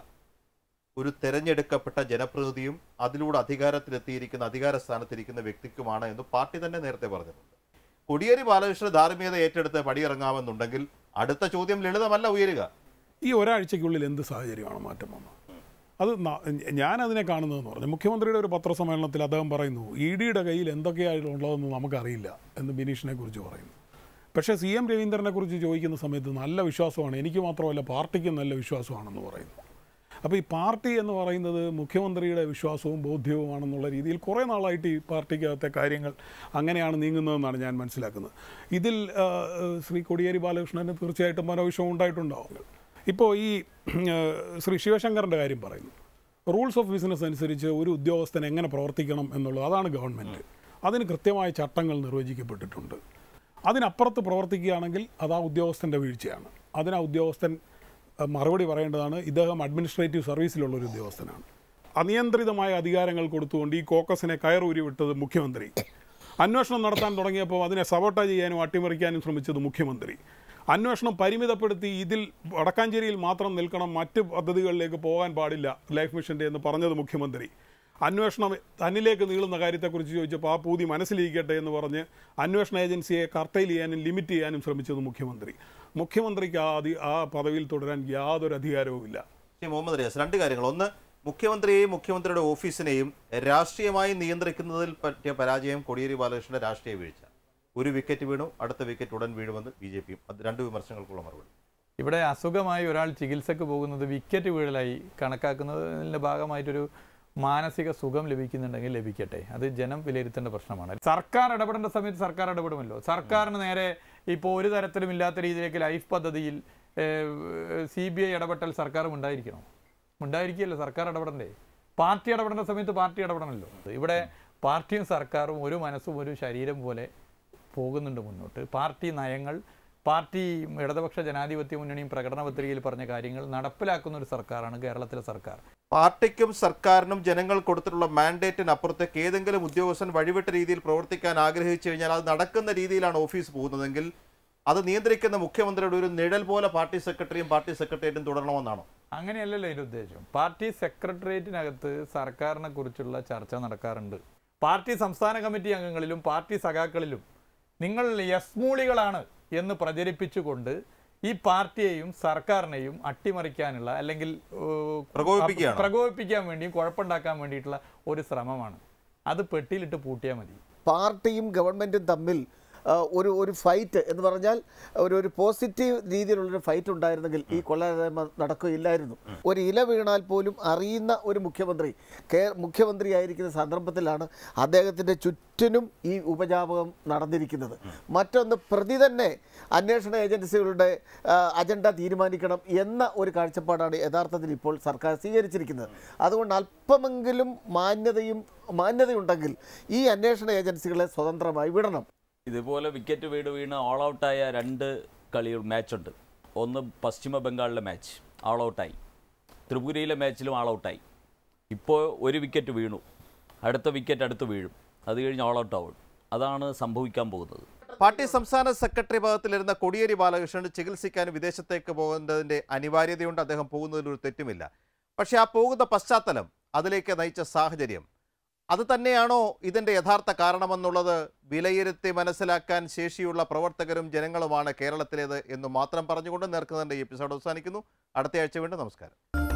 A: ഒരു തെരഞ്ഞെടുക്കപ്പെട്ട ജനപ്രതിനിധിയും അതിലൂടെ അധികാരത്തിലെത്തിയിരിക്കുന്ന അധികാര സ്ഥാനത്തിരിക്കുന്ന വ്യക്തിക്കുമാണ് എന്ന് പാർട്ടി തന്നെ നേരത്തെ പറഞ്ഞിട്ടുണ്ട് കൊടിയേരി ബാലകൃഷ്ണൻ ധാർമ്മികത ഏറ്റെടുത്ത് പടിയിറങ്ങാമെന്നുണ്ടെങ്കിൽ അടുത്ത ചോദ്യം ലളിതമല്ല ഉയരുക
E: ഈ ഒരാഴ്ചയ്ക്കുള്ളിൽ എന്ത് സാഹചര്യമാണ് മാറ്റം വന്നത് അത് ന- ഞാൻ അതിനെ കാണുന്നതെന്ന് പറഞ്ഞു മുഖ്യമന്ത്രിയുടെ ഒരു പത്രസമ്മേളനത്തിൽ അദ്ദേഹം പറയുന്നു ഇ ഡിയുടെ കയ്യിൽ എന്തൊക്കെയായിട്ടുള്ളതെന്ന് നമുക്കറിയില്ല എന്ന് ബിനീഷിനെ കുറിച്ച് പറയുന്നു പക്ഷേ സി എം രവീന്ദ്രനെ കുറിച്ച് ചോദിക്കുന്ന സമയത്ത് നല്ല വിശ്വാസമാണ് എനിക്ക് മാത്രമല്ല പാർട്ടിക്കും നല്ല വിശ്വാസമാണെന്ന് പറയുന്നു അപ്പോൾ ഈ പാർട്ടി എന്ന് പറയുന്നത് മുഖ്യമന്ത്രിയുടെ വിശ്വാസവും ബോധ്യവുമാണെന്നുള്ള രീതിയിൽ കുറേ നാളായിട്ട് ഈ പാർട്ടിക്കകത്തെ കാര്യങ്ങൾ അങ്ങനെയാണ് നീങ്ങുന്നതെന്നാണ് ഞാൻ മനസ്സിലാക്കുന്നത് ഇതിൽ ആ, ശ്രീ കോടിയേരി ബാലകൃഷ്ണന് തീർച്ചയായിട്ടും മനോവിഷമം ഉണ്ടായിട്ടുണ്ടാവും ഇപ്പോൾ ഈ ആ, ശ്രീ ശിവശങ്കറിൻ്റെ കാര്യം പറയുന്നു റൂൾസ് ഓഫ് ബിസിനസ് അനുസരിച്ച് ഒരു ഉദ്യോഗസ്ഥൻ എങ്ങനെ പ്രവർത്തിക്കണം എന്നുള്ളത് അതാണ് ഗവൺമെൻറ് അതിന് കൃത്യമായ ചട്ടങ്ങൾ നിർവചിക്കപ്പെട്ടിട്ടുണ്ട് അതിനപ്പുറത്ത് പ്രവർത്തിക്കുകയാണെങ്കിൽ അത് ആ ഉദ്യോഗസ്ഥൻ്റെ വീഴ്ചയാണ് അതിന് ആ ഉദ്യോഗസ്ഥൻ അഹ്, മറുപടി പറയേണ്ടതാണ് ഇദ്ദേഹം അഡ്മിനിസ്ട്രേറ്റീവ് സർവീസിലുള്ള ഒരു ഉദ്യോഗസ്ഥനാണ് അനിയന്ത്രിതമായ അധികാരങ്ങൾ കൊടുത്തുകൊണ്ട് ഈ കോക്കസിനെ കയറൂരി വിട്ടത് മുഖ്യമന്ത്രി അന്വേഷണം നടത്താൻ തുടങ്ങിയപ്പോൾ അതിനെ സബോട്ടാജ് ചെയ്യാനും അട്ടിമറിക്കാനും ശ്രമിച്ചത് മുഖ്യമന്ത്രി അന്വേഷണം പരിമിതപ്പെടുത്തി ഇതിൽ വടക്കാഞ്ചേരിയിൽ മാത്രം നിൽക്കണം മറ്റ് പദ്ധതികളിലേക്ക് പോകാൻ പാടില്ല ലൈഫ് മിഷൻ്റെ എന്ന് പറഞ്ഞത് മുഖ്യമന്ത്രി അന്വേഷണം തന്നിലേക്ക് നീളുന്ന കാര്യത്തെക്കുറിച്ച് ചോദിച്ചപ്പോൾ ആ പൂതി മനസ്സിലിരിക്കട്ടെ എന്ന് പറഞ്ഞ് അന്വേഷണ ഏജൻസിയെ കർട്ടയിൽ ചെയ്യാനും ലിമിറ്റ് ചെയ്യാനും ശ്രമിച്ചത് മുഖ്യമന്ത്രി മുഖ്യമന്ത്രിക്ക് ആ അധി ആ പദവിയിൽ തുടരാൻ യാതൊരു അധികാരവുമില്ല
A: ശ്രീ മുഹമ്മദ് റിയാസ് രണ്ട് കാര്യങ്ങൾ ഒന്ന് മുഖ്യമന്ത്രിയെയും മുഖ്യമന്ത്രിയുടെ ഓഫീസിനെയും രാഷ്ട്രീയമായി നിയന്ത്രിക്കുന്നതിൽ പറ്റിയ പരാജയം കോടിയേരി ബാലകൃഷ്ണന്റെ രാഷ്ട്രീയ വീഴ്ച ഒരു വിക്കറ്റ് വീണു അടുത്ത വിക്കറ്റ് ഉടൻ വീഴുമെന്ന് ബി ജെ പിയും അത് രണ്ട് വിമർശനങ്ങൾക്കുള്ള മറുപടി
B: ഇവിടെ അസുഖമായി ഒരാൾ ചികിത്സക്ക് പോകുന്നത് വിക്കറ്റ് വീഴലായി കണക്കാക്കുന്നതിൻ്റെ ഭാഗമായിട്ടൊരു മാനസിക സുഖം ലഭിക്കുന്നുണ്ടെങ്കിൽ ലഭിക്കട്ടെ അത് ജനം വിലയിരുത്തേണ്ട പ്രശ്നമാണ് സർക്കാർ ഇടപെടേണ്ട സമയത്ത് സർക്കാർ ഇടപെടുമല്ലോ സർക്കാരിന് നേരെ ഇപ്പോൾ ഒരു തരത്തിലും ഇല്ലാത്ത രീതിയിലേക്ക് ലൈഫ് പദ്ധതിയിൽ സി ബി ഐ ഇടപെട്ടൽ സർക്കാരും ഉണ്ടായിരിക്കണം ഉണ്ടായിരിക്കുകയല്ലോ സർക്കാർ ഇടപെടണ്ടേ പാർട്ടി ഇടപെടേണ്ട സമയത്ത് പാർട്ടി ഇടപെടണമല്ലോ ഇവിടെ പാർട്ടിയും സർക്കാരും ഒരു മനസ്സും ഒരു ശരീരം പോലെ പോകുന്നുണ്ട് മുന്നോട്ട് പാർട്ടി നയങ്ങൾ പാർട്ടി ഇടതുപക്ഷ ജനാധിപത്യ മുന്നണിയും പ്രകടന പത്രികയിൽ പറഞ്ഞ കാര്യങ്ങൾ നടപ്പിലാക്കുന്ന ഒരു സർക്കാരാണ് കേരളത്തിലെ സർക്കാർ
A: പാർട്ടിക്കും സർക്കാരിനും ജനങ്ങൾ കൊടുത്തിട്ടുള്ള മാൻഡേറ്റിന് അപ്പുറത്തേക്ക് ഏതെങ്കിലും ഉദ്യോഗസ്ഥൻ വഴിവിട്ട രീതിയിൽ പ്രവർത്തിക്കാൻ ആഗ്രഹിച്ചു കഴിഞ്ഞാൽ അത് നടക്കുന്ന രീതിയിലാണ് ഓഫീസ് പോകുന്നതെങ്കിൽ അത് നിയന്ത്രിക്കുന്ന മുഖ്യമന്ത്രിയുടെ ഒരു നിഴൽ പോലെ പാർട്ടി സെക്രട്ടറിയും പാർട്ടി സെക്രട്ടേറിയറ്റും തുടരണമെന്നാണോ
B: അങ്ങനെയല്ലല്ലോ അതിൻ്റെ ഉദ്ദേശം പാർട്ടി സെക്രട്ടേറിയറ്റിനകത്ത് സർക്കാരിനെ കുറിച്ചുള്ള ചർച്ച നടക്കാറുണ്ട് പാർട്ടി സംസ്ഥാന കമ്മിറ്റി അംഗങ്ങളിലും പാർട്ടി സഖാക്കളിലും നിങ്ങൾ യസ്മൂളികളാണ് എന്ന് പ്രചരിപ്പിച്ചുകൊണ്ട് ഈ പാർട്ടിയെയും സർക്കാരിനെയും അട്ടിമറിക്കാനുള്ള അല്ലെങ്കിൽ ഏഹ്,
A: പ്രകോപിപ്പിക്കുകയാണോ?
B: പ്രകോപിപ്പിക്കാൻ വേണ്ടിയും കുഴപ്പമുണ്ടാക്കാൻ വേണ്ടിയിട്ടുള്ള ഒരു ശ്രമമാണ് അത് പെട്ടിയിലിട്ട് പൂട്ടിയാൽ മതി
C: പാർട്ടിയും ഗവൺമെൻറ്റും തമ്മിൽ ആ, ഒരു ഒരു ഫൈറ്റ് എന്ന് പറഞ്ഞാൽ ഒരു ഒരു പോസിറ്റീവ് രീതിയിലുള്ളൊരു ഫൈറ്റ് ഉണ്ടായിരുന്നെങ്കിൽ ഈ കൊള്ളരുതായ്മ നടക്കുകയില്ലായിരുന്നു ഒരു ഇല വീണാൽ പോലും അറിയുന്ന ഒരു മുഖ്യമന്ത്രി കേ മുഖ്യമന്ത്രിയായിരിക്കുന്ന സന്ദർഭത്തിലാണ് അദ്ദേഹത്തിൻ്റെ ചുറ്റിനും ഈ ഉപജാപകം നടന്നിരിക്കുന്നത് മറ്റൊന്ന് പ്രതി തന്നെ അന്വേഷണ ഏജൻസികളുടെ ആ, അജണ്ട തീരുമാനിക്കണം എന്ന ഒരു കാഴ്ചപ്പാടാണ് യഥാർത്ഥത്തിൽ ഇപ്പോൾ സർക്കാർ സ്വീകരിച്ചിരിക്കുന്നത് അതുകൊണ്ട് അല്പമെങ്കിലും മാന്യതയും മാന്യതയുണ്ടെങ്കിൽ ഈ അന്വേഷണ ഏജൻസികളെ സ്വതന്ത്രമായി വിടണം
D: ഇതുപോലെ വിക്കറ്റ് വീട് വീണ് ഓൾ ഔട്ടായ രണ്ട് കളി മാച്ചുണ്ട് ഒന്ന് പശ്ചിമ ബംഗാളിലെ മാച്ച് ഓൾ ഔട്ടായി ത്രിപുരയിലെ മാച്ചിലും ഓൾ ഔട്ടായി ഇപ്പോൾ ഒരു വിക്കറ്റ് വീണു അടുത്ത വിക്കറ്റ് അടുത്ത് വീഴും അത് കഴിഞ്ഞ് ഓൾ ഔട്ട് ആവും അതാണ് സംഭവിക്കാൻ പോകുന്നത്
A: പാർട്ടി സംസ്ഥാന സെക്രട്ടറി പദത്തിലിരുന്ന കോടിയേരി ബാലകൃഷ്ണൻ ചികിത്സിക്കാൻ വിദേശത്തേക്ക് പോകുന്നതിന്റെ അനിവാര്യതയുണ്ട് അദ്ദേഹം പോകുന്നതിൽ ഒരു തെറ്റുമില്ല പക്ഷേ ആ പോകുന്ന പശ്ചാത്തലം അതിലേക്ക് നയിച്ച സാഹചര്യം അത് തന്നെയാണോ ഇതിന്റെ യഥാർത്ഥ കാരണമെന്നുള്ളത് വിലയിരുത്തി മനസ്സിലാക്കാൻ ശേഷിയുള്ള പ്രവർത്തകരും ജനങ്ങളുമാണ് കേരളത്തിലേത് എന്ന് മാത്രം പറഞ്ഞുകൊണ്ട് നേർക്കുന്നതിൻ്റെ ഈ എപ്പിസോഡ് അവസാനിക്കുന്നു അടുത്ത ആഴ്ച വീണ്ടും നമസ്കാരം